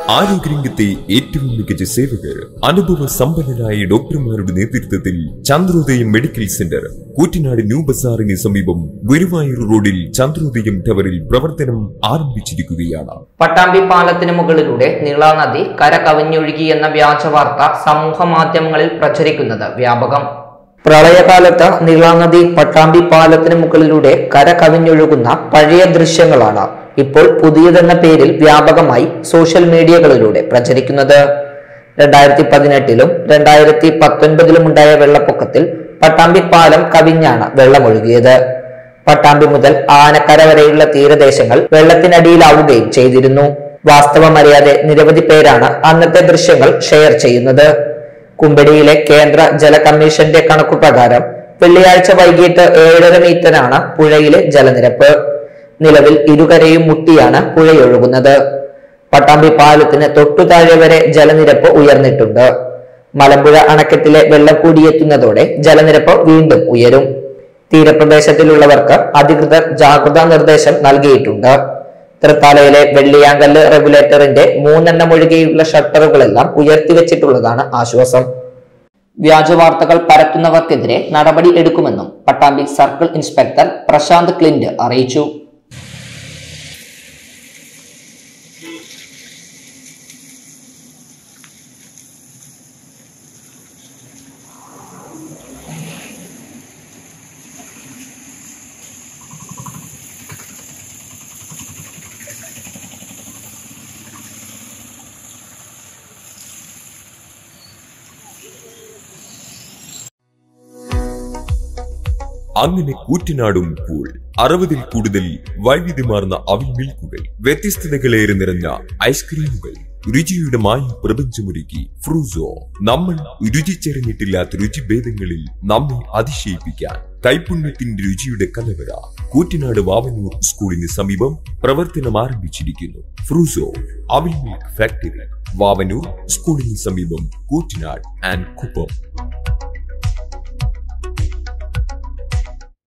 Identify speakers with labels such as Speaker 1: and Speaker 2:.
Speaker 1: ആരോഗ്യരംഗത്തെ ഏറ്റവും മികച്ച സേവകർ അനുഭവ സമ്പന്നരായ ഡോക്ടർമാരുടെ നേതൃത്വത്തിൽ Chandrodayam medical centre Koottanad new ബസാറിന് സമീപം ഗുരുവായൂർ റോഡിൽ ചന്ദ്രോദയം ടവറിൽ പ്രവർത്തനം ആരംഭിച്ചിരിക്കുകയാണ്
Speaker 2: പട്ടാമ്പി പാലത്തിന് മുകളിലൂടെ നീളാനദി കര കവിഞ്ഞൊഴുകി എന്ന വ്യാജ വാർത്ത സമൂഹ മാധ്യമങ്ങളിൽ പ്രചരിക്കുന്നത് വ്യാപകം പ്രളയകാലത്ത് നീളാനദി പട്ടാമ്പി പാലത്തിന് മുകളിലൂടെ കര കവിഞ്ഞൊഴുകുന്ന പഴയ ദൃശ്യങ്ങളാണ് ഇപ്പോൾ പുതിയതെന്ന പേരിൽ വ്യാപകമായി സോഷ്യൽ മീഡിയകളിലൂടെ പ്രചരിക്കുന്നത് രണ്ടായിരത്തി പതിനെട്ടിലും രണ്ടായിരത്തി പത്തൊൻപതിലും ഉണ്ടായ വെള്ളപ്പൊക്കത്തിൽ പട്ടാമ്പി പാലം കവിഞ്ഞാണ് വെള്ളമൊഴുകിയത് പട്ടാമ്പി മുതൽ ആനക്കര വരെയുള്ള തീരദേശങ്ങൾ വെള്ളത്തിനടിയിലാവുകയും ചെയ്തിരുന്നു വാസ്തവമറിയാതെ നിരവധി പേരാണ് അന്നത്തെ ദൃശ്യങ്ങൾ ഷെയർ ചെയ്യുന്നത് കുമ്പടിയിലെ കേന്ദ്ര ജല കമ്മീഷന്റെ കണക്കുപ്രകാരം വെള്ളിയാഴ്ച വൈകിട്ട് ഏഴര മീറ്ററാണ് പുഴയിലെ ജലനിരപ്പ് നിലവിൽ ഇരുകരയും മുട്ടിയാണ് പുഴയൊഴുകുന്നത് പട്ടാമ്പി പാലത്തിന് തൊട്ടു താഴെ വരെ ജലനിരപ്പ് ഉയർന്നിട്ടുണ്ട് മലമ്പുഴ അണക്കെട്ടിലെ വെള്ളം കൂടിയെത്തുന്നതോടെ ജലനിരപ്പ് വീണ്ടും ഉയരും തീരപ്രദേശത്തിലുള്ളവർക്ക് അധികൃതർ ജാഗ്രതാ നിർദ്ദേശം നൽകിയിട്ടുണ്ട് തൃത്താലയിലെ വെള്ളിയാങ്കല്ല് റെഗുലേറ്ററിന്റെ മൂന്നെണ്ണം ഒഴികെയുള്ള ഷട്ടറുകളെല്ലാം ഉയർത്തിവെച്ചിട്ടുള്ളതാണ് ആശ്വാസം വ്യാജ വാർത്തകൾ പരത്തുന്നവർക്കെതിരെ നടപടി എടുക്കുമെന്നും Pattambi circle inspector Prashanth Clint അറിയിച്ചു
Speaker 1: അങ്ങനെ കൂറ്റനാടും കൂൾ അറുപതിൽ കൂടുതൽ വൈവിധ്യമാർന്ന അവിൽ മിൽക്കുകൾ വ്യത്യസ്തതകളേറെ നിറഞ്ഞ ഐസ്ക്രീമുകൾ രുചിയുടെ മായ പ്രപഞ്ചമൊരുക്കി ഫ്രൂസോ നമ്മൾ രുചിച്ചറിഞ്ഞിട്ടില്ലാത്ത രുചിഭേദങ്ങളിൽ നമ്മെ അതിശയിപ്പിക്കാൻ കൈപുണ്യത്തിന്റെ രുചിയുടെ കലവറ കൂറ്റനാട് വാവനൂർ സ്കൂളിന് സമീപം പ്രവർത്തനം ആരംഭിച്ചിരിക്കുന്നു ഫ്രൂസോ അവിൽ മിൽക്ക് ഫാക്ടറി വാവനൂർ സ്കൂളിന് സമീപം കൂറ്റനാട് ആൻഡ് കുപ്പം